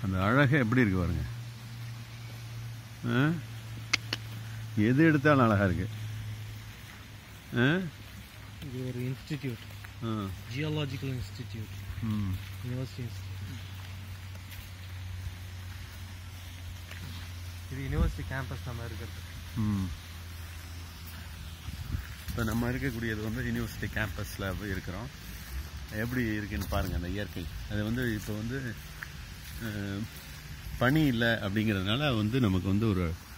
அந்த அழகே எப்படி இருக்கு பாருங்க ஆ? எது எடுத்தாலும் அழகா இருக்கு ஆ? இது ஒரு இன்ஸ்டிடியூட் ஆ. ஜியாலஜிக்கல் இன்ஸ்டிடியூட் ம். யூனிவர்சிட்டி இன்ஸ்டிடியூட் இது யூனிவர்சிட்டி கேம்பஸ் நம்ம இருக்கிறது ம் இப்போ நம்ம இருக்கக்கூடியது வந்து யூனிவர்சிட்டி கேம்பஸில் இருக்கிறோம் எப்படி இருக்குன்னு பாருங்கள் அந்த இயற்கை அது வந்து இப்போ வந்து அஹ், பனி இல்லை அப்படிங்கிறதுனால வந்து நமக்கு வந்து ஒரு